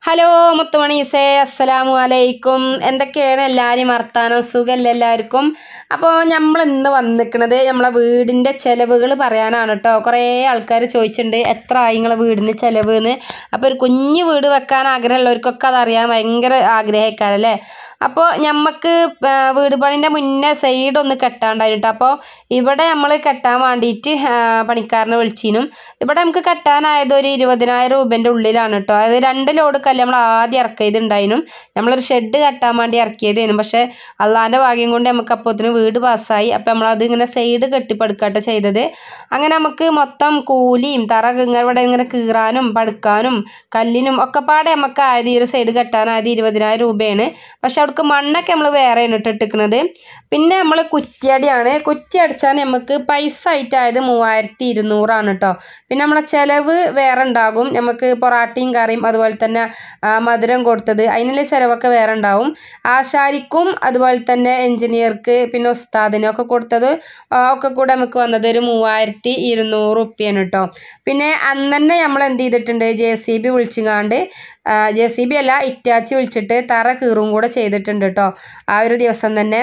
hello മുത്തുമണീസേ അസ്സലാമു അലൈക്കും എന്തൊക്കെയാണ് എല്ലാവരും വർത്താനം സുഖമല്ല എല്ലാവർക്കും അപ്പോൾ നമ്മൾ ഇന്ന് വന്നിരിക്കുന്നത് നമ്മളെ വീടിൻ്റെ ചിലവുകൾ പറയാനാണ് കേട്ടോ കുറേ ആൾക്കാർ ചോദിച്ചിട്ടുണ്ട് എത്ര ആയി നിങ്ങളെ വീടിന് ചിലവ് എന്ന് അപ്പോൾ ഒരു കുഞ്ഞു വീട് വെക്കാൻ ആഗ്രഹമുള്ളവർക്കൊക്കെ അതറിയാൻ ഭയങ്കര ആഗ്രഹക്കാരല്ലേ അപ്പോൾ ഞമ്മക്ക് ആ, വീട് പണിൻ്റെ മുന്നേ സൈഡ് ഒന്ന് കെട്ടാണ്ടായിട്ട് അപ്പോൾ ഇവിടെ നമ്മൾ കെട്ടാൻ വേണ്ടിയിട്ട് ആ, പണിക്കാരനെ വിളിച്ചിനും ഇവിടെ നമുക്ക് കെട്ടാനായത് ഒരു ഇരുപതിനായിരം രൂപേൻ്റെ ഉള്ളിലാണ് കേട്ടോ അത് രണ്ട് ലോഡ് കല്ല് നമ്മൾ ആദ്യം ഇറക്കിയതുണ്ടായിരുന്നു നമ്മളൊരു ഷെഡ് കെട്ടാൻ വേണ്ടി ഇറക്കിയതേനു പക്ഷേ അള്ളാൻ്റെ ഭാഗ്യം കൊണ്ട് നമുക്ക് അപ്പോത്തിന് വീട് പാസ്സായി അപ്പോൾ നമ്മളത് ഇങ്ങനെ സൈഡ് കെട്ടിപ്പടുക്കട്ടെ ചെയ്തത് അങ്ങനെ നമുക്ക് മൊത്തം കൂലിയും തറ ഇങ്ങനെ ഇവിടെ ഇങ്ങനെ കീറാനും പടുക്കാനും കല്ലിനും ഒക്കെ പാടെ നമുക്ക് ആയത് ഈ ഒരു സൈഡ് കെട്ടാനായത് ഇരുപതിനായിരം രൂപയാണ് പക്ഷെ അവിടേക്ക് മണ്ണൊക്കെ നമ്മൾ വേറെയാണ് ഇട്ടിട്ടിരിക്കുന്നത് പിന്നെ നമ്മൾ കുറ്റിയടിയാണ് കുറ്റി അടിച്ചാൽ നമുക്ക് പൈസ ആയിട്ടായത് മൂവായിരത്തി ഇരുന്നൂറാണ് കേട്ടോ പിന്നെ നമ്മളെ ചിലവ് വേറെ ഉണ്ടാകും നമുക്ക് പൊറാട്ടയും കറിയും അതുപോലെ തന്നെ ആ, മധുരം കൊടുത്തത് അതിനുള്ള ചിലവൊക്കെ വേറെ ഉണ്ടാവും ആശാരിക്കും അതുപോലെ തന്നെ എഞ്ചിനീയർക്ക് പിന്നെ ഉസ്താദിനും ഒക്കെ കൊടുത്തത് ആ, ഒക്കെ കൂടെ നമുക്ക് വന്നത് ഒരു മൂവായിരത്തി ഇരുന്നൂറ് റുപ്യാണ് കേട്ടോ പിന്നെ അന്ന് തന്നെ നമ്മൾ എന്ത് ചെയ്തിട്ടുണ്ട് ജെ സി ബി വിളിച്ചിങ്ങാണ്ട് ജെ സി ബി അല്ല ഇറ്റാച്ചി വിളിച്ചിട്ട് തറ കീറും കൂടെ ചെയ്തിട്ടുണ്ട് കേട്ടോ ആ ഒരു ദിവസം തന്നെ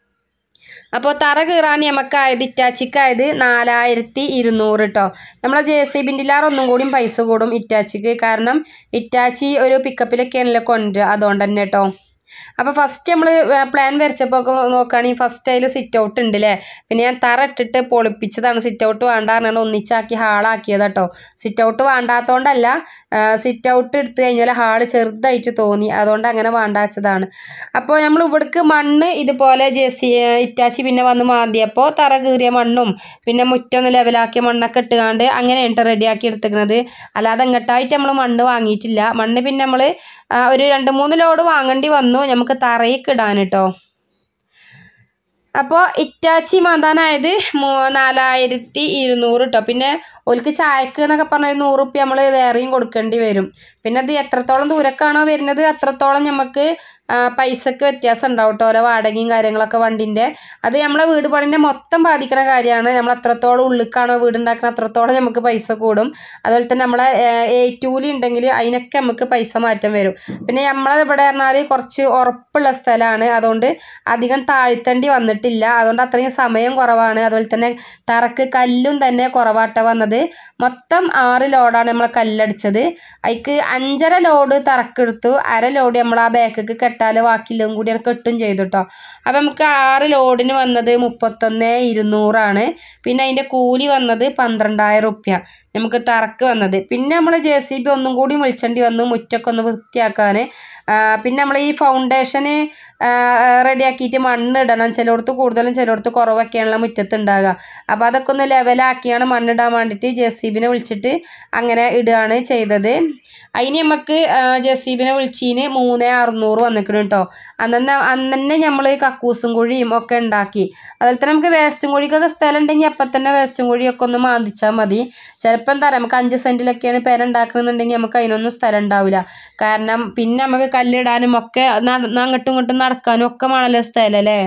അപ്പോൾ തറ കീറാൻ നമുക്കായത് ഇറ്റാച്ചിക്കായത് നാലായിരത്തി ഇരുന്നൂറ് കേട്ടോ നമ്മളെ ജെ സി ബിൻ്റെ ഒന്നും കൂടിയും പൈസ കൂടും ഇറ്റാച്ചിക്ക് കാരണം ഇറ്റാച്ചി ഒരു പിക്കപ്പിലൊക്കെയാണല്ലോ കൊണ്ടുവരിക അതുകൊണ്ട് തന്നെ കേട്ടോ അപ്പോൾ ഫസ്റ്റ് നമ്മൾ പ്ലാൻ വരച്ചപ്പോൾ ഒക്കെ നോക്കുകയാണെങ്കിൽ ഫസ്റ്റ് അതിൽ സിറ്റ് ഔട്ട് ഉണ്ട് അല്ലേ പിന്നെ ഞാൻ തറ ഇട്ടിട്ട് പൊളിപ്പിച്ചതാണ് സിറ്റ് ഔട്ട് വേണ്ട പറഞ്ഞാൽ ഒന്നിച്ചാക്കി ഹാളാക്കിയത് കേട്ടോ സിറ്റ് ഔട്ട് വേണ്ടാത്തതുകൊണ്ടല്ല സിറ്റ് ഔട്ട് എടുത്തു കഴിഞ്ഞാൽ ഹാള് ചെറുതായിട്ട് തോന്നി അതുകൊണ്ട് അങ്ങനെ വേണ്ടാച്ചതാണ് അപ്പോൾ നമ്മൾ ഇവിടേക്ക് മണ്ണ് ഇതുപോലെ ജെ സി ഇറ്റാച്ചി പിന്നെ വന്ന് മാന്തിയപ്പോൾ തറ കീറിയ മണ്ണും പിന്നെ മുറ്റൊന്ന് ലെവലാക്കിയ മണ്ണൊക്കെ ഇട്ടുകാണ്ട് അങ്ങനെയാണ് റെഡിയാക്കി എടുത്തിരിക്കുന്നത് അല്ലാതെ ഇങ്ങോട്ടായിട്ട് നമ്മൾ മണ്ണ് വാങ്ങിയിട്ടില്ല മണ്ണ് പിന്നെ നമ്മൾ ഒരു രണ്ട് മൂന്ന് ലോഡ് വാങ്ങേണ്ടി വന്നു നമുക്ക് തറയ്ക്ക് ഇടാൻ കേട്ടോ അപ്പോൾ ഇറ്റാച്ചി മാന്താനായത് മൂ നാലായിരത്തി ഇരുന്നൂറ് കേട്ടോ പിന്നെ ഓൽക്ക് ചായക്ക് എന്നൊക്കെ പറഞ്ഞാൽ നൂറ് റുപ്യ നമ്മൾ വേറെയും കൊടുക്കേണ്ടി വരും പിന്നെ അത് എത്രത്തോളം ദൂരക്കാണോ വരുന്നത് അത്രത്തോളം നമുക്ക് ആ, പൈസക്ക് വ്യത്യാസം ഉണ്ടാവും കേട്ടോ ഓരോ വാടകയും കാര്യങ്ങളൊക്കെ വണ്ടിൻ്റെ അത് നമ്മളെ വീട് പണിൻ്റെ മൊത്തം ബാധിക്കുന്ന കാര്യമാണ് നമ്മൾ എത്രത്തോളം ഉള്ളിക്കാണോ വീട് ഉണ്ടാക്കുന്നത് അത്രത്തോളം നമുക്ക് പൈസ കൂടും അതുപോലെ തന്നെ നമ്മളെ ഏറ്റൂലി ഉണ്ടെങ്കിൽ അതിനൊക്കെ നമുക്ക് പൈസ മാറ്റം വരും പിന്നെ നമ്മളെ ഇവിടെ പറഞ്ഞാൽ കുറച്ച് ഉറപ്പുള്ള സ്ഥലമാണ് അതുകൊണ്ട് അധികം താഴ്ത്തേണ്ടി വന്നിട്ടില്ല അതുകൊണ്ട് അത്രയും സമയം കുറവാണ് അതുപോലെ തന്നെ തറക്ക് കല്ലും തന്നെ കുറവാട്ട വന്നത് മൊത്തം ആറ് ലോഡാണ് നമ്മൾ കല്ലടിച്ചത് അതിക്ക് അഞ്ചര ലോഡ് തറക്കെടുത്തു അര ലോഡ് നമ്മൾ ആ ബാക്കിക്ക് കെട്ടാൽ ബാക്കിയെല്ലാം കൂടി കെട്ടും ചെയ്തു കേട്ടോ അപ്പം നമുക്ക് ആറ് ലോഡിന് വന്നത് മുപ്പത്തൊന്ന് ഇരുന്നൂറാണ് പിന്നെ അതിൻ്റെ കൂലി വന്നത് പന്ത്രണ്ടായിരം റുപ്യ നമുക്ക് തറക്ക് വന്നത് പിന്നെ നമ്മൾ ജെ സി ബി ഒന്നും കൂടി വിളിച്ചേണ്ടി വന്നു മുറ്റൊക്കെ ഒന്ന് വൃത്തിയാക്കാൻ പിന്നെ നമ്മൾ ഈ ഫൗണ്ടേഷന് റെഡിയാക്കിയിട്ട് മണ്ണ് ഇടണം ചിലയിടത്ത് കൂടുതലും ചിലയിടത്ത് കുറവൊക്കെയാണല്ലോ മുറ്റത്ത് ഉണ്ടാകുക അപ്പോൾ അതൊക്കെ ഒന്ന് ലെവലാക്കിയാണ് മണ്ണിടാൻ വേണ്ടിയിട്ട് ജെ സി ബിനെ വിളിച്ചിട്ട് അങ്ങനെ ഇടുകയാണ് ചെയ്തത് അതിന് നമുക്ക് ജെ സി ബിനെ വിളിച്ചതിന് മൂന്ന് അറുന്നൂറ് വന്നിക്കണം കേട്ടോ അന്നെ അന്ന് തന്നെ നമ്മൾ കക്കൂസും കുഴിയും ഒക്കെ ഉണ്ടാക്കി അതുപോലെ തന്നെ നമുക്ക് വേസ്റ്റും കുഴിക്കൊക്കെ സ്ഥലം ഉണ്ടെങ്കിൽ അപ്പം തന്നെ വേസ്റ്റും കുഴിയൊക്കെ ഒന്ന് മാന്തിച്ചാൽ മതി ചിലപ്പോൾ എന്താ പറയുക നമുക്ക് അഞ്ച് സെൻറ്റിലൊക്കെയാണ് പേര ഉണ്ടാക്കണമെന്നുണ്ടെങ്കിൽ നമുക്ക് അതിനൊന്നും സ്ഥലം ഉണ്ടാവില്ല കാരണം പിന്നെ നമുക്ക് കല്ലിടാനും ഒക്കെ നട- അങ്ങോട്ടും ഇങ്ങോട്ടും നടക്കാനും ഒക്കെ വേണമല്ലോ സ്ഥലം അല്ലേ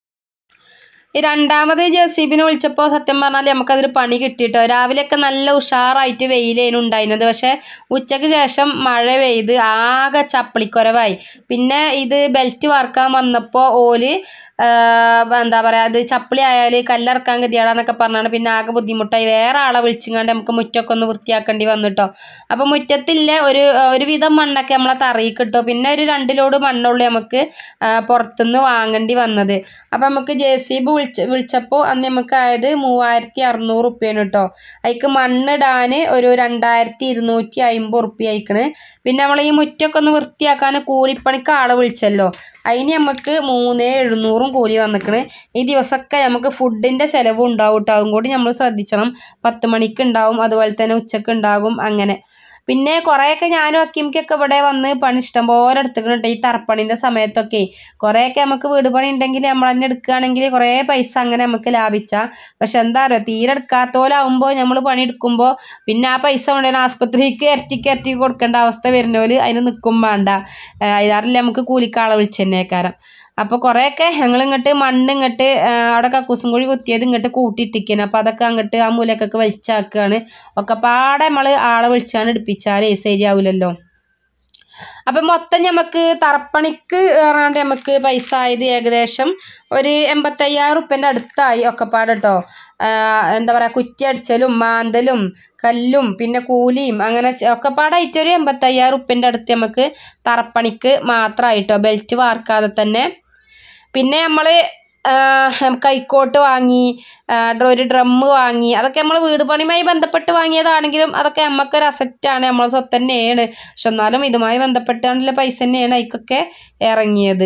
ഈ രണ്ടാമത് ജെ സി ബിനെ വിളിച്ചപ്പോൾ സത്യം പറഞ്ഞാൽ നമുക്കതൊരു പണി കിട്ടിയിട്ടോ രാവിലെയൊക്കെ നല്ല ഉഷാറായിട്ട് വെയിലേനു ഉണ്ടായിരുന്നത് പക്ഷേ ഉച്ചയ്ക്ക് ശേഷം മഴ പെയ്ത് ആകെ ചപ്പളിക്കുറവായി പിന്നെ ഇത് ബെൽറ്റ് വാർക്കാൻ വന്നപ്പോൾ ഓല് ആ, എന്താ പറയുക അത് ചപ്പിളി ആയാൽ കല്ലിറക്കാൻ ഗതിയാടാന്നൊക്കെ പറഞ്ഞാണ് പിന്നെ ആകെ ബുദ്ധിമുട്ടായി വേറെ ആളെ വിളിച്ചിങ്ങാണ്ട് നമുക്ക് മുറ്റമൊക്കെ ഒന്ന് വൃത്തിയാക്കേണ്ടി വന്നിട്ടോ അപ്പോൾ മുറ്റത്തില്ല ഒരു ഒരുവിധം മണ്ണൊക്കെ നമ്മളെ തറയിൽ കിട്ടും പിന്നെ ഒരു രണ്ട് ലോഡ് മണ്ണുള്ളൂ നമുക്ക് ആ, പുറത്തുനിന്ന് വാങ്ങേണ്ടി വന്നത് അപ്പം നമുക്ക് ജെ സി ബി വിളിച്ച് വിളിച്ചപ്പോൾ അന്ന് നമുക്ക് ആയത് മൂവായിരത്തി അറുന്നൂറ് റുപ്യാണ് കേട്ടോ അതിക്ക് മണ്ണിടാൻ ഒരു രണ്ടായിരത്തി ഇരുന്നൂറ്റി അമ്പത് റുപ്യ അയക്കണ് പിന്നെ നമ്മൾ ഈ മുറ്റമൊക്കെ ഒന്ന് വൃത്തിയാക്കാൻ കൂലിപ്പണിക്ക് ആളെ വിളിച്ചല്ലോ അതിന് നമുക്ക് മൂന്ന് എഴുന്നൂറും കൂലി വന്നിക്കണ് ഈ ദിവസമൊക്കെ നമുക്ക് ഫുഡിൻ്റെ ചിലവും ഉണ്ടാവും കേട്ടോ അതും കൂടി നമ്മൾ ശ്രദ്ധിക്കണം പത്ത് മണിക്ക് ഉണ്ടാവും അതുപോലെ തന്നെ ഉച്ചക്ക് ഉണ്ടാകും അങ്ങനെ പിന്നെ കുറേയൊക്കെ ഞാനും അക്കിമിക്കൊക്കെ ഇവിടെ വന്ന് പണി ഇഷ്ടം പോലെ എടുത്തിട്ടുണ്ട് ഈ തറപ്പണിൻ്റെ സമയത്തൊക്കെ കുറേയൊക്കെ നമുക്ക് വീട് പണി ഉണ്ടെങ്കിൽ നമ്മൾ തന്നെ എടുക്കുകയാണെങ്കിൽ കുറേ പൈസ അങ്ങനെ നമുക്ക് ലാഭിച്ചാൽ പക്ഷെ എന്താ പറയുക തീരെ എടുക്കാത്തോലാവുമ്പോൾ നമ്മൾ പണി എടുക്കുമ്പോൾ പിന്നെ ആ പൈസ കൊണ്ടുതന്നെ ആസ്പത്രിക്ക് ഇരട്ടിക്ക് ഇരട്ടിക്ക് കൊടുക്കേണ്ട അവസ്ഥ വരുന്നോല് അതിന് നിൽക്കും വേണ്ട അതിലാറില്ല നമുക്ക് കൂലിക്കാളെ വിളിച്ചെന്നേക്കാരം അപ്പോൾ കുറേയൊക്കെ ഞങ്ങൾ ഇങ്ങോട്ട് മണ്ണ് ഇങ്ങോട്ട് അവിടെ കക്കൂസും കുഴി കുത്തിയത് ഇങ്ങോട്ട് കൂട്ടിയിട്ടിരിക്കണം അപ്പോൾ അതൊക്കെ അങ്ങോട്ട് ആ മൂലക്കൊക്കെ വലിച്ചാക്കുകയാണ് ഒക്കെ പാടെ നമ്മൾ ആളെ വിളിച്ചാണ് എടുപ്പിച്ചാലേ ശരിയാവില്ലല്ലോ അപ്പം മൊത്തം നമുക്ക് തറപ്പണിക്ക് പറഞ്ഞാണ്ട് നമുക്ക് പൈസ ആയത് ഏകദേശം ഒരു എൺപത്തയ്യായിരം ഉറുപ്പ്യൻ്റെ അടുത്തായി ഒക്കെപ്പാട് കേട്ടോ എന്താ പറയുക കുറ്റി അടിച്ചലും മാന്തലും കല്ലും പിന്നെ കൂലിയും അങ്ങനെ ചെ- ഒക്കെപ്പാടായിട്ട് ഒരു എൺപത്തയ്യായിരം ഉറുപ്പ്യൻ്റെ അടുത്ത് നമുക്ക് തറപ്പണിക്ക് മാത്രമായിട്ടോ ബെൽറ്റ് വാർക്കാതെ തന്നെ പിന്നെ നമ്മൾ കൈക്കോട്ട് വാങ്ങി ആ, ഡ്ര- ഒരു ഡ്രമ്മ് വാങ്ങി അതൊക്കെ നമ്മൾ വീട് പണിയുമായി ബന്ധപ്പെട്ട് വാങ്ങിയതാണെങ്കിലും അതൊക്കെ നമുക്കൊരു അസറ്റാണ് നമ്മളെ സ്വത്ത് തന്നെയാണ് പക്ഷെ എന്നാലും ഇതുമായി ബന്ധപ്പെട്ടാണല്ലോ പൈസ തന്നെയാണ് അതിക്കൊക്കെ ഇറങ്ങിയത്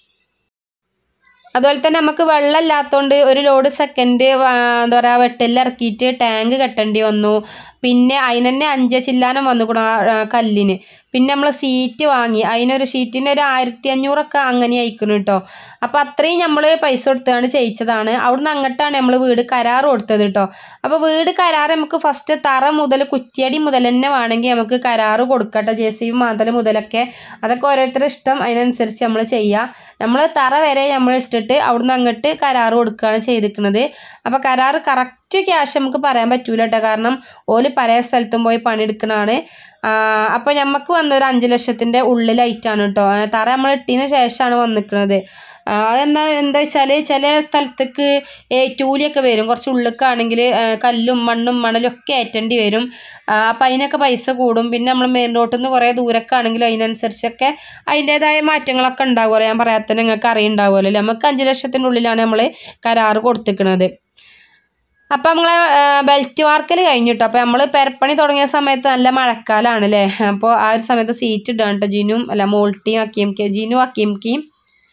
അതുപോലെ തന്നെ നമുക്ക് വെള്ളം ഇല്ലാത്തതുകൊണ്ട് ഒരു ലോഡ് സെക്കൻഡ് എന്താ പറയുക വെട്ടിൽ ഇറക്കിയിട്ട് ടാങ്ക് കെട്ടേണ്ടി വന്നു പിന്നെ അതിന് തന്നെ അഞ്ച് ചില്ലാനം വന്നു കൂടാ കല്ലിന് പിന്നെ നമ്മൾ സീറ്റ് വാങ്ങി അതിനൊരു ഷീറ്റിന് ഒരു ആയിരത്തി അഞ്ഞൂറൊക്കെ അങ്ങനെ അയക്കണം കേട്ടോ അപ്പോൾ അത്രയും നമ്മൾ പൈസ കൊടുത്താണ് ചെയ്യിച്ചതാണ് അവിടുന്ന് അങ്ങോട്ടാണ് നമ്മൾ വീട് കരാർ കൊടുത്തത് കേട്ടോ അപ്പോൾ വീട് കരാർ നമുക്ക് ഫസ്റ്റ് തറ മുതൽ കുറ്റിയടി മുതൽ തന്നെ വേണമെങ്കിൽ നമുക്ക് കരാറ് കൊടുക്കട്ടെ ജെ സി ബി മാതൽ മുതലൊക്കെ അതൊക്കെ ഓരോരുത്തരുടെ ഇഷ്ടം അതിനനുസരിച്ച് നമ്മൾ ചെയ്യുക നമ്മൾ തറ വരെ നമ്മൾ ഇട്ടിട്ട് അവിടുന്ന് അങ്ങോട്ട് കരാറ് കൊടുക്കുകയാണ് ചെയ്തിരിക്കുന്നത് അപ്പോൾ കരാറ് കറക്റ്റ് ക്യാഷ് നമുക്ക് പറയാൻ പറ്റൂല കേട്ടോ കാരണം ഓല് പല സ്ഥലത്തും പോയി പണിയെടുക്കണതാണ് അപ്പോൾ നമുക്ക് വന്ന ഒരു അഞ്ച് ലക്ഷത്തിൻ്റെ ഉള്ളിലായിട്ടാണ് കേട്ടോ ആ, തറ നമ്മൾ ഇട്ടതിന് ശേഷമാണ് വന്നിരിക്കുന്നത് അതെന്താ എന്താ വെച്ചാൽ ചില സ്ഥലത്തേക്ക് ഏറ്റൂലിയൊക്കെ വരും കുറച്ച് ഉള്ളിലേക്കാണെങ്കിൽ കല്ലും മണ്ണും മണലും ഒക്കെ ഏറ്റേണ്ടി വരും അപ്പം അതിനൊക്കെ പൈസ കൂടും പിന്നെ നമ്മൾ മെയിൻ റോട്ടിൽ നിന്ന് കുറേ ദൂരക്കാണെങ്കിലും അതിനനുസരിച്ചൊക്കെ അതിൻ്റേതായ മാറ്റങ്ങളൊക്കെ ഉണ്ടാകുമല്ലോ ഞാൻ പറയാത്ത നിങ്ങൾക്ക് അറിയുണ്ടാവുമല്ലോ അല്ലേ നമുക്ക് അഞ്ച് ലക്ഷത്തിൻ്റെ ഉള്ളിലാണ് നമ്മൾ കരാറ് കൊടുത്തിരിക്കുന്നത് അപ്പം നമ്മളെ ബെൽറ്റ് വാർക്കൽ കഴിഞ്ഞിട്ടോ അപ്പോൾ നമ്മൾ പെരപ്പണി തുടങ്ങിയ സമയത്ത് നല്ല മഴക്കാലമാണ് അല്ലേ അപ്പോൾ ആ ഒരു സമയത്ത് സീറ്റ് ഇടാണ് കേട്ടോ ജിനും അല്ല മോൾട്ടിയും അക്കിയംക്കി ജിനു അക്കിയംക്കിയും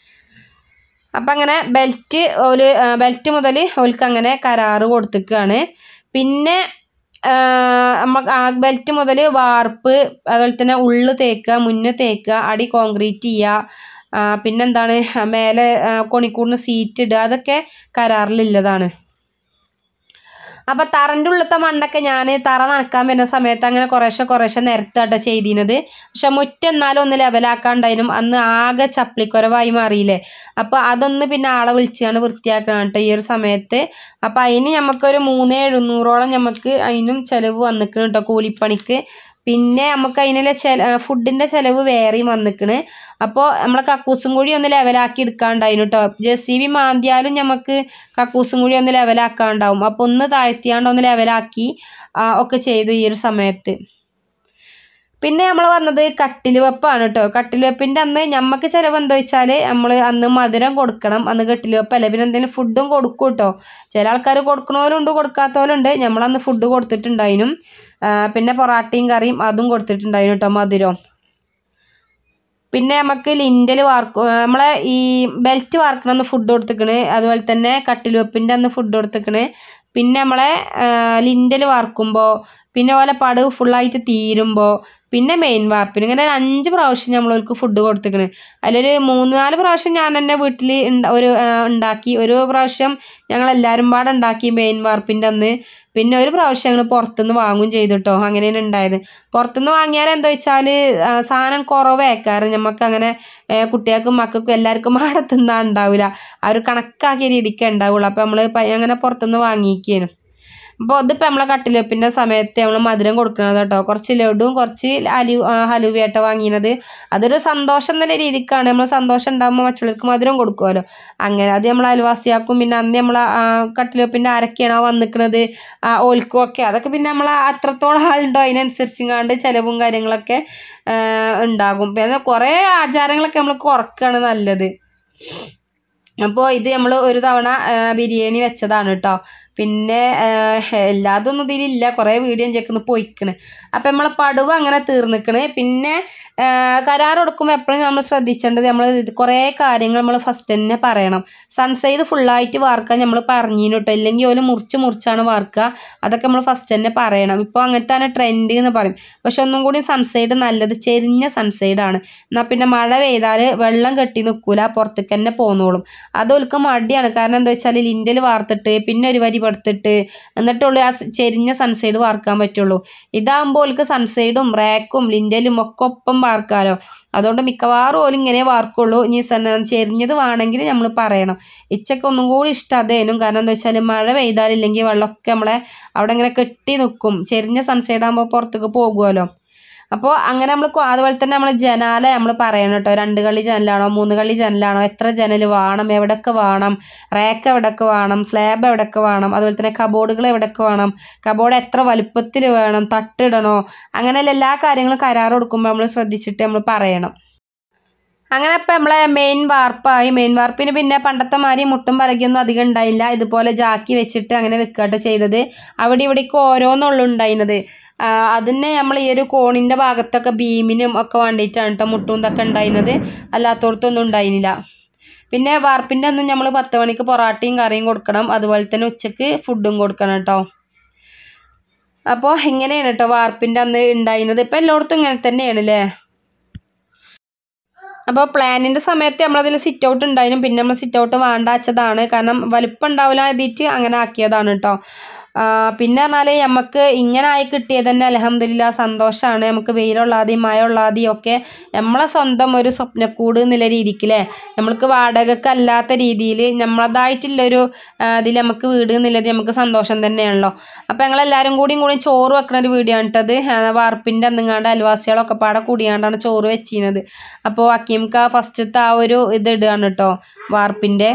അപ്പം അങ്ങനെ ബെൽറ്റ് ഒരു ബെൽറ്റ് മുതൽ ഓൽക്ക് അങ്ങനെ കരാറ് കൊടുത്തിക്കുകയാണ് പിന്നെ നമുക്ക് ആ ബെൽറ്റ് മുതൽ വാർപ്പ് അതുപോലെ തന്നെ ഉള്ളു തേക്കുക മുന്നേ തേക്കുക അടി കോൺക്രീറ്റ് ചെയ്യുക ആ, പിന്നെന്താണ് മേലെ ആ, കൊണിക്കൂടിന് സീറ്റ് ഇടുക അതൊക്കെ കരാറിലുള്ളതാണ് അപ്പോൾ തറൻ്റെ ഉള്ളിലത്തെ മണ്ണൊക്കെ ഞാൻ തറ നനക്കാൻ വരുന്ന സമയത്ത് അങ്ങനെ കുറേശ്ശെ കുറേശ്ശെ നിരത്താട്ടോ ചെയ്തിരുന്നത് പക്ഷെ മുറ്റം എന്നാലും ഒന്ന് ലെവലാക്കാണ്ടായിരുന്നു അന്ന് ആകെ ചപ്പിളിക്കുറവായി മാറിയില്ലേ അപ്പോൾ അതൊന്ന് പിന്നെ ആളെ വിളിച്ചാണ് വൃത്തിയാക്കണം കേട്ടോ ഈ ഒരു സമയത്ത് അപ്പോൾ അതിന് നമുക്കൊരു മൂന്ന് എഴുന്നൂറോളം നമുക്ക് അതിനും ചിലവ് വന്നിക്കണം കേട്ടോ കൂലിപ്പണിക്ക് പിന്നെ നമുക്ക് അതിനുള്ള ചില ഫുഡിൻ്റെ ചിലവ് വേറെയും വന്നിക്കണ് അപ്പോൾ നമ്മളെ കക്കൂസും കൂടി ഒന്ന് ലെവലാക്കി എടുക്കാണ്ടായിരുന്നു കേട്ടോ ജെ സി ബി മാന്തിയാലും നമുക്ക് കക്കൂസും കൂടി ഒന്ന് ലെവലാക്കാണ്ടാവും അപ്പോൾ ഒന്ന് താഴ്ത്തിയാണ്ട് ഒന്ന് ലെവലാക്കി ആ, ഒക്കെ ചെയ്തു ഈ ഒരു സമയത്ത് പിന്നെ നമ്മൾ വന്നത് കട്ടിൽ വെപ്പാണ് കേട്ടോ കട്ടിൽ വെപ്പിൻ്റെ അന്ന് ഞമ്മക്ക് ചിലവ് എന്താ വെച്ചാൽ നമ്മൾ അന്ന് മധുരം കൊടുക്കണം അന്ന് കട്ടിൽ വെപ്പല്ല പിന്നെ എന്തെങ്കിലും ഫുഡും കൊടുക്കും കേട്ടോ ചില ആൾക്കാർ കൊടുക്കണവരുണ്ട് കൊടുക്കാത്തവരുണ്ട് നമ്മളന്ന് ഫുഡ് കൊടുത്തിട്ടുണ്ടായിരുന്നു ആ, പിന്നെ പൊറാട്ടയും കറിയും അതും കൊടുത്തിട്ടുണ്ടായിരുന്നു കേട്ടോ മധുരം പിന്നെ നമുക്ക് ലിൻഡൽ വാർക്കും നമ്മളെ ഈ ബെൽറ്റ് വാർക്കണ അന്ന് ഫുഡ് കൊടുത്തിക്കണ് അതുപോലെ തന്നെ കട്ടിൽ വെപ്പിൻ്റെ അന്ന് ഫുഡ് കൊടുത്തിക്കണ് പിന്നെ നമ്മളെ ലിൻഡൽ വാർക്കുമ്പോൾ പിന്നെ ഓലെ പടവ് ഫുള്ളായിട്ട് തീരുമ്പോൾ പിന്നെ മെയിൻ വാർപ്പിന് ഇങ്ങനെ ഒരു അഞ്ച് പ്രാവശ്യം നമ്മളവർക്ക് ഫുഡ് കൊടുത്തിക്കണ് അതിലൊരു മൂന്ന് നാല് പ്രാവശ്യം ഞാൻ തന്നെ വീട്ടിൽ ഒരു ആ, ഉണ്ടാക്കി ഒരു പ്രാവശ്യം ഞങ്ങൾ എല്ലാവരും പാടെ ഉണ്ടാക്കി മെയിൻ വാർപ്പിൻ്റെ അന്ന് പിന്നെ ഒരു പ്രാവശ്യം ഞങ്ങൾ പുറത്തുനിന്ന് വാങ്ങുകയും ചെയ്തു കേട്ടോ അങ്ങനെയാണ് ഉണ്ടായത് പുറത്തുനിന്ന് വാങ്ങിയാൽ എന്താ വെച്ചാൽ സാധനം കുറവേക്കാറ് നമുക്ക് അങ്ങനെ കുട്ടികൾക്കും മക്കൾക്കും എല്ലാവർക്കും പാടെ തിന്നാൻ ഉണ്ടാവില്ല ആ ഒരു കണക്കാക്കിയ രീതിക്കേ ഉണ്ടാവുള്ളൂ അപ്പോൾ നമ്മൾ അങ്ങനെ പുറത്തുനിന്ന് വാങ്ങിയിരിക്കുകയാണ് അപ്പോൾ ഇതിപ്പോൾ നമ്മളെ കട്ടിലെപ്പിൻ്റെ സമയത്ത് നമ്മൾ മധുരം കൊടുക്കുന്നത് കേട്ടോ കുറച്ച് ലഡുവും കുറച്ച് അലു ആ, ഹലുവയായിട്ട് വാങ്ങിയത് അതൊരു സന്തോഷം എന്നുള്ള രീതിക്കാണ് നമ്മൾ സന്തോഷം ഉണ്ടാകുമ്പോൾ മറ്റുള്ളവർക്ക് മധുരം കൊടുക്കുമല്ലോ അങ്ങനെ അത് നമ്മൾ അയൽവാസിയാക്കും പിന്നെ അന്ന് നമ്മൾ കട്ടിലെപ്പിൻ്റെ ആരൊക്കെയാണോ വന്നിക്കുന്നത് ഓൽക്കും ഒക്കെ അതൊക്കെ പിന്നെ നമ്മൾ അത്രത്തോളം ആളുണ്ടോ അതിനനുസരിച്ചും കണ്ട് ചിലവും കാര്യങ്ങളൊക്കെ ആ, ഉണ്ടാകും പിന്നെ കുറേ ആചാരങ്ങളൊക്കെ നമ്മൾ കുറക്കുകയാണ് നല്ലത് അപ്പോൾ ഇത് നമ്മൾ ഒരു തവണ ആ, ബിരിയാണി വെച്ചതാണ് കേട്ടോ പിന്നെ എല്ലാതൊന്നും ഇതിലില്ല കുറേ വീഡിയോ ചെക്കുന്ന പൊയ്ക്കണ് അപ്പം നമ്മളെ പടുവ് അങ്ങനെ തീർന്നിക്കണ് പിന്നെ ആ, കരാർ കൊടുക്കുമ്പോൾ എപ്പോഴും നമ്മൾ ശ്രദ്ധിക്കേണ്ടത് നമ്മൾ ഇത് കുറേ കാര്യങ്ങൾ നമ്മൾ ഫസ്റ്റ് തന്നെ പറയണം സൺസൈഡ് ഫുള്ളായിട്ട് വാർക്കാൻ നമ്മൾ പറഞ്ഞിരുന്നു കേട്ടോ ഇല്ലെങ്കിൽ ഓല് മുറിച്ച് മുറിച്ചാണ് വാർക്കുക അതൊക്കെ നമ്മൾ ഫസ്റ്റ് തന്നെ പറയണം ഇപ്പോൾ അങ്ങനത്തെ ട്രെൻഡ് എന്ന് പറയും പക്ഷെ ഒന്നും കൂടി സൺസൈഡ് നല്ലത് ചെരിഞ്ഞ സൺസൈഡാണ് എന്നാൽ പിന്നെ മഴ പെയ്താൽ വെള്ളം കെട്ടി നിൽക്കൂല പുറത്തേക്ക് തന്നെ പോന്നോളും അത് ഓൽക്ക് മടിയാണ് കാരണം എന്താ വെച്ചാൽ ലിൻഡൽ വാർത്തിട്ട് പിന്നെ ഒരു വരി പടുത്തിട്ട് എന്നിട്ടുള്ളൂ ആ സ് ചെരിഞ്ഞ സൺസൈഡ് വാർക്കാൻ പറ്റുള്ളൂ ഇതാകുമ്പോൾ ഓൽക്ക് സൺസൈഡും റാക്കും ലിൻഡലും ഒക്കെ ഒപ്പം വാർക്കാലോ അതുകൊണ്ട് മിക്കവാറും ഓല് ഇങ്ങനെ വാർക്കുള്ളൂ ഇനി സൺ- ചെരിഞ്ഞത് വേണമെങ്കിൽ നമ്മൾ പറയണം ഇച്ചൊക്കെ ഒന്നും കൂടി ഇഷ്ടം അതേനും കാരണം എന്താ വെച്ചാൽ മഴ പെയ്താലില്ലെങ്കിൽ വെള്ളമൊക്കെ നമ്മളെ അവിടെ ഇങ്ങനെ കെട്ടി നിൽക്കും ചെരിഞ്ഞ സൺസൈഡ് ആകുമ്പോൾ പുറത്തേക്ക് പോകുമല്ലോ അപ്പോൾ അങ്ങനെ നമ്മൾ അതുപോലെ തന്നെ നമ്മൾ ജനാല നമ്മൾ പറയണം കേട്ടോ രണ്ട് കളി ജനലാണോ മൂന്ന് കളി ജനലാണോ എത്ര ജനൽ വേണം എവിടെയൊക്കെ വേണം റാക്ക് എവിടെയൊക്കെ വേണം സ്ലാബ് എവിടെയൊക്കെ വേണം അതുപോലെ തന്നെ കബോർഡുകൾ എവിടെയൊക്കെ വേണം കബോർഡ് എത്ര വലുപ്പത്തിൽ വേണം തട്ടിടണോ അങ്ങനെയുള്ള എല്ലാ കാര്യങ്ങളും കരാർ കൊടുക്കുമ്പോൾ നമ്മൾ ശ്രദ്ധിച്ചിട്ട് നമ്മൾ പറയണം അങ്ങനെ ഇപ്പം നമ്മളെ മെയിൻ വാർപ്പായി മെയിൻ വാർപ്പിന് പിന്നെ പണ്ടത്തെ മാതിരി മുട്ടും പലകിയൊന്നും അധികം ഉണ്ടായില്ല ഇതുപോലെ ജാക്കി വെച്ചിട്ട് അങ്ങനെ വെക്കാട്ട് ചെയ്തത് അവിടെ ഇവിടേക്ക് ഓരോന്നുള്ളു ഉണ്ടായിരുന്നത് അതിനെ നമ്മൾ ഈ ഒരു കോണിൻ്റെ ഭാഗത്തൊക്കെ ബീമിനും ഒക്കെ വേണ്ടിയിട്ടാണ് കേട്ടോ മുട്ടും ഇതൊക്കെ ഉണ്ടായിരുന്നത് അല്ലാത്തടത്തൊന്നും ഉണ്ടായിരുന്നില്ല പിന്നെ വാർപ്പിൻ്റെ അന്ന് നമ്മൾ പത്ത് മണിക്ക് പൊറാട്ടയും കറിയും കൊടുക്കണം അതുപോലെ തന്നെ ഉച്ചക്ക് ഫുഡും കൊടുക്കണം കേട്ടോ അപ്പോൾ ഇങ്ങനെയാണ് കേട്ടോ വാർപ്പിൻ്റെ അന്ന് ഉണ്ടായിരുന്നത് ഇപ്പം എല്ലായിടത്തും ഇങ്ങനെ തന്നെയാണ് അല്ലേ അപ്പോൾ പ്ലാനിൻ്റെ സമയത്ത് നമ്മളതിൽ സിറ്റ് ഔട്ട് ഉണ്ടായിരുന്നു പിന്നെ നമ്മൾ സിറ്റ് ഔട്ട് വേണ്ട വെച്ചതാണ് കാരണം വലുപ്പം ഉണ്ടാവില്ല എഴുതിയിട്ട് അങ്ങനെ ആക്കിയതാണ് കേട്ടോ ആ, പിന്നെ പറഞ്ഞാൽ നമുക്ക് ഇങ്ങനെ ആയി കിട്ടിയത് തന്നെ അലഹമില്ല സന്തോഷമാണ് നമുക്ക് വെയിലുള്ളാതെയും മഴ ഉള്ളാതെയും ഒക്കെ നമ്മളെ സ്വന്തം ഒരു സ്വപ്നക്കൂട് എന്നുള്ള രീതിക്കില്ലേ നമ്മൾക്ക് വാടകക്കല്ലാത്ത രീതിയിൽ നമ്മളതായിട്ടുള്ളൊരു ഇതിൽ നമുക്ക് വീട് എന്നുള്ളത് നമുക്ക് സന്തോഷം തന്നെയാണല്ലോ അപ്പോൾ ഞങ്ങളെല്ലാവരും കൂടിയും കൂടി ചോറ് വെക്കണ ഒരു വീഡിയോ ആണ് കേട്ടത് വാർപ്പിൻ്റെ അന്നിങ്ങാണ്ട് അയൽവാസികളൊക്കെ പാടെ കൂടിയാണ്ടാണ് ചോറ് വെച്ചിരുന്നത് അപ്പോൾ അക്കീംക്ക ഫസ്റ്റത്തെ ആ ഒരു ഇത് ഇടുകയാണ് കേട്ടോ വാർപ്പിൻ്റെ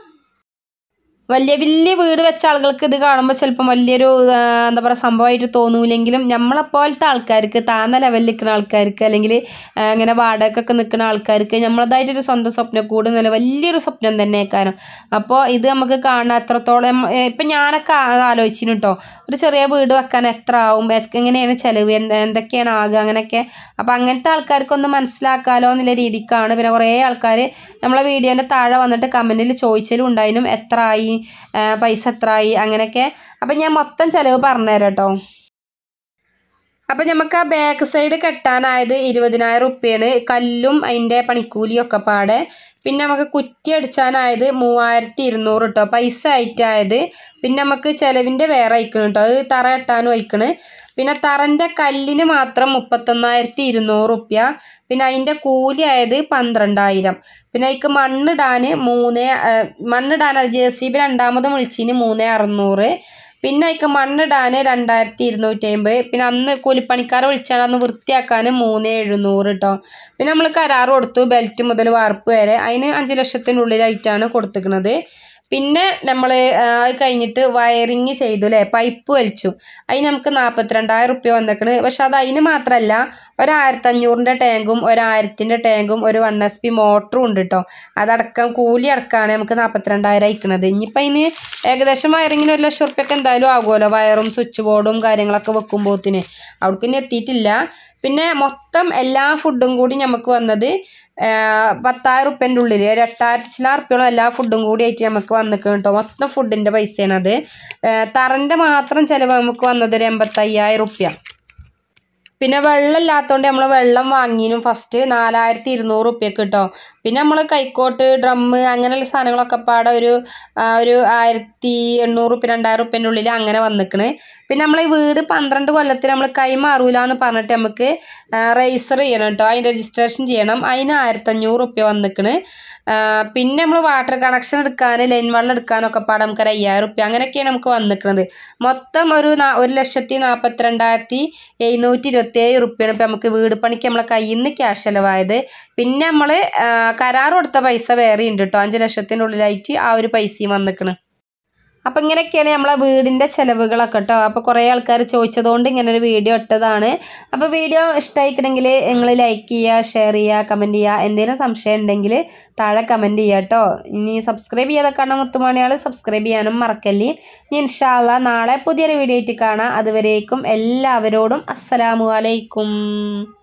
വലിയ വലിയ വീട് വെച്ച ആളുകൾക്ക് ഇത് കാണുമ്പോൾ ചിലപ്പം വലിയൊരു ആ, എന്താ പറയുക സംഭവമായിട്ട് തോന്നൂലെങ്കിലും നമ്മളെപ്പോലത്തെ ആൾക്കാർക്ക് താന്ന ലെവലിൽ നിൽക്കുന്ന ആൾക്കാർക്ക് അല്ലെങ്കിൽ ആ, ഇങ്ങനെ വാടകയ്ക്കൊക്കെ നിൽക്കുന്ന ആൾക്കാർക്ക് നമ്മളതായിട്ടൊരു സ്വന്തം സ്വപ്നക്കൂട് എന്നല്ല വലിയൊരു സ്വപ്നം തന്നെ കാരണം അപ്പോൾ ഇത് നമുക്ക് കാണാൻ എത്രത്തോളം ഏ, ഇപ്പം ഞാനൊക്കെ ആ- ആലോചിച്ചിന് കേട്ടോ ഒരു ചെറിയ വീട് വെക്കാൻ എത്ര ആവും എ- എങ്ങനെയാണ് ചിലവ് എന്ത് എന്തൊക്കെയാണ് ആകുക അങ്ങനെയൊക്കെ അപ്പോൾ അങ്ങനത്തെ ആൾക്കാർക്കൊന്ന് മനസ്സിലാക്കാലോ എന്നുള്ള രീതിക്കാണ് പിന്നെ കുറേ ആൾക്കാർ നമ്മളെ വീഡിയോൻ്റെ താഴെ വന്നിട്ട് കമൻറ്റിൽ ചോദിച്ചാലും ഉണ്ടായിരുന്നു എത്ര ആയി ആ, പൈസ എത്ര ആയി അങ്ങനെയൊക്കെ അപ്പം ഞാൻ മൊത്തം ചിലവ് പറഞ്ഞുതരാം കേട്ടോ അപ്പം നമുക്ക് ആ ബാക്ക് സൈഡ് കെട്ടാനായത് ഇരുപതിനായിരം റുപ്യാണ് കല്ലും അതിൻ്റെ പണിക്കൂലിയും ഒക്കെ പാടെ പിന്നെ നമുക്ക് കുറ്റി അടിച്ചാനായത് മൂവായിരത്തി ഇരുന്നൂറ് കേട്ടോ പൈസ ആയിട്ടായത് പിന്നെ നമുക്ക് ചിലവിൻ്റെ വേറെ അയക്കണം കേട്ടോ അത് തറ കെട്ടാനും അയക്കണ് പിന്നെ തറൻ്റെ കല്ലിന് മാത്രം മുപ്പത്തൊന്നായിരത്തി ഇരുന്നൂറ് റുപ്യ പിന്നെ അതിൻ്റെ കൂലി ആയത് പന്ത്രണ്ടായിരം പിന്നെ അതിക്ക് മണ്ണിടാൻ മൂന്ന് ആ, മണ്ണിടാൻ ജെ സി ബി രണ്ടാമത് വിളിച്ചിന് മൂന്ന് അറുന്നൂറ് പിന്നെ അതിക്ക് മണ്ണിടാൻ രണ്ടായിരത്തി ഇരുന്നൂറ്റി അമ്പത് പിന്നെ അന്ന് കൂലിപ്പണിക്കാരെ വിളിച്ചാൽ അന്ന് വൃത്തിയാക്കാൻ മൂന്ന് എഴുന്നൂറ് കേട്ടോ പിന്നെ നമ്മൾ കരാർ കൊടുത്തു ബെൽറ്റ് മുതൽ വാർപ്പ് വരെ അതിന് അഞ്ച് ലക്ഷത്തിൻ്റെ ഉള്ളിലായിട്ടാണ് കൊടുത്തിരിക്കുന്നത് പിന്നെ നമ്മൾ അത് കഴിഞ്ഞിട്ട് വയറിങ് ചെയ്തു അല്ലേ പൈപ്പ് വലിച്ചു അതിന് നമുക്ക് നാൽപ്പത്തിരണ്ടായിരം റുപ്യ വന്നേക്കണ് പക്ഷെ അത് അതിന് മാത്രമല്ല ഒരായിരത്തഞ്ഞൂറിൻ്റെ ടാങ്കും ഒരായിരത്തിൻ്റെ ടാങ്കും ഒരു വൺ എസ് പി മോട്ടറും ഉണ്ട് കേട്ടോ അതടക്കം കൂലി അടക്കമാണ് നമുക്ക് നാൽപ്പത്തിരണ്ടായിരം അയക്കണത് ഇനിയിപ്പോൾ അതിന് ഏകദേശം വയറിങ്ങിന് ഒരു ലക്ഷം റുപ്യൊക്കെ എന്തായാലും ആകുമല്ലോ വയറും സ്വിച്ച് ബോർഡും കാര്യങ്ങളൊക്കെ വെക്കുമ്പോഴത്തിന് അവിടേക്ക് ഇനി എത്തിയിട്ടില്ല പിന്നെ മൊത്തം എല്ലാ ഫുഡും കൂടി നമുക്ക് വന്നത് ആ, പത്തായിരം റുപ്യൻ്റെ ഉള്ളിൽ ഒരു എട്ടായിരത്തി ചില റുപ്യോളം എല്ലാ ഫുഡും കൂടി ആയിട്ട് നമുക്ക് വന്നിക്കണം കേട്ടോ മൊത്തം ഫുഡിൻ്റെ പൈസയാണ് അത് തറൻ്റെ മാത്രം ചിലവ് നമുക്ക് വന്നത് ഒരു എൺപത്തയ്യായിരം റുപ്യ പിന്നെ വെള്ളം ഇല്ലാത്തതുകൊണ്ട് നമ്മൾ വെള്ളം വാങ്ങിനും ഫസ്റ്റ് നാലായിരത്തി ഇരുന്നൂറ് റുപ്യക്ക് കിട്ടോ പിന്നെ നമ്മൾ കൈക്കോട്ട് ഡ്രമ്മ് അങ്ങനെയുള്ള സാധനങ്ങളൊക്കെ പാടെ ഒരു ആ, ഒരു ആയിരത്തി എണ്ണൂറ് റുപ്യ രണ്ടായിരം റുപ്യൻ്റെ ഉള്ളിൽ അങ്ങനെ വന്നിക്കണ് പിന്നെ നമ്മൾ ഈ വീട് പന്ത്രണ്ട് കൊല്ലത്തിൽ നമ്മൾ കൈമാറൂല എന്ന് പറഞ്ഞിട്ട് നമുക്ക് രജിസ്റ്റർ ചെയ്യണം കേട്ടോ അതിൻ്റെ രജിസ്ട്രേഷൻ ചെയ്യണം അതിന് ആയിരത്തഞ്ഞൂറ് റുപ്യ വന്നിക്കണ് ആ, പിന്നെ നമ്മൾ വാട്ടർ കണക്ഷൻ എടുക്കാൻ ലൈൻ വെള്ളം എടുക്കാനൊക്കെ പാടെ നമുക്ക് ഒരു അയ്യായിരം റുപ്യ അങ്ങനെയൊക്കെയാണ് നമുക്ക് വന്നിക്കുന്നത് മൊത്തം ഒരു നാ- ഒരു ലക്ഷത്തി നാൽപ്പത്തിരണ്ടായിരത്തി എഴുന്നൂറ്റി ഇരുപത്തേഴ് റുപ്യാണ് ഇപ്പം നമുക്ക് വീട് പണിക്ക് നമ്മളെ കയ്യിൽ നിന്ന് ക്യാഷ് ചിലവായത് പിന്നെ നമ്മൾ കരാർ കൊടുത്ത പൈസ വേറെ ഉണ്ട് കേട്ടോ അഞ്ച് ലക്ഷത്തിൻ്റെ ഉള്ളിലായിട്ട് ആ ഒരു പൈസയും വന്നിക്കണ് അപ്പം ഇങ്ങനെയൊക്കെയാണ് നമ്മളെ വീടിൻ്റെ ചിലവുകളൊക്കെ കേട്ടോ അപ്പോൾ കുറേ ആൾക്കാർ ചോദിച്ചതുകൊണ്ട് ഇങ്ങനെ ഒരു വീഡിയോ ഇട്ടതാണ് അപ്പോൾ വീഡിയോ ഇഷ്ടമായിക്കണമെങ്കിൽ നിങ്ങൾ ലൈക്ക് ചെയ്യുക ഷെയർ ചെയ്യുക കമൻറ്റ് ചെയ്യുക എന്തെങ്കിലും സംശയം ഉണ്ടെങ്കിൽ താഴെ കമൻറ്റ് ചെയ്യുക കേട്ടോ ഇനി സബ്സ്ക്രൈബ് ചെയ്യാതെ കാണാൻ മുത്തുമണിയാൾ സബ്സ്ക്രൈബ് ചെയ്യാനും മറക്കല്ലേ ഇനി ഇൻഷാല്ല നാളെ പുതിയൊരു വീഡിയോ ആയിട്ട് കാണാം അതുവരേക്കും എല്ലാവരോടും അസ്സലാമു അലൈക്കും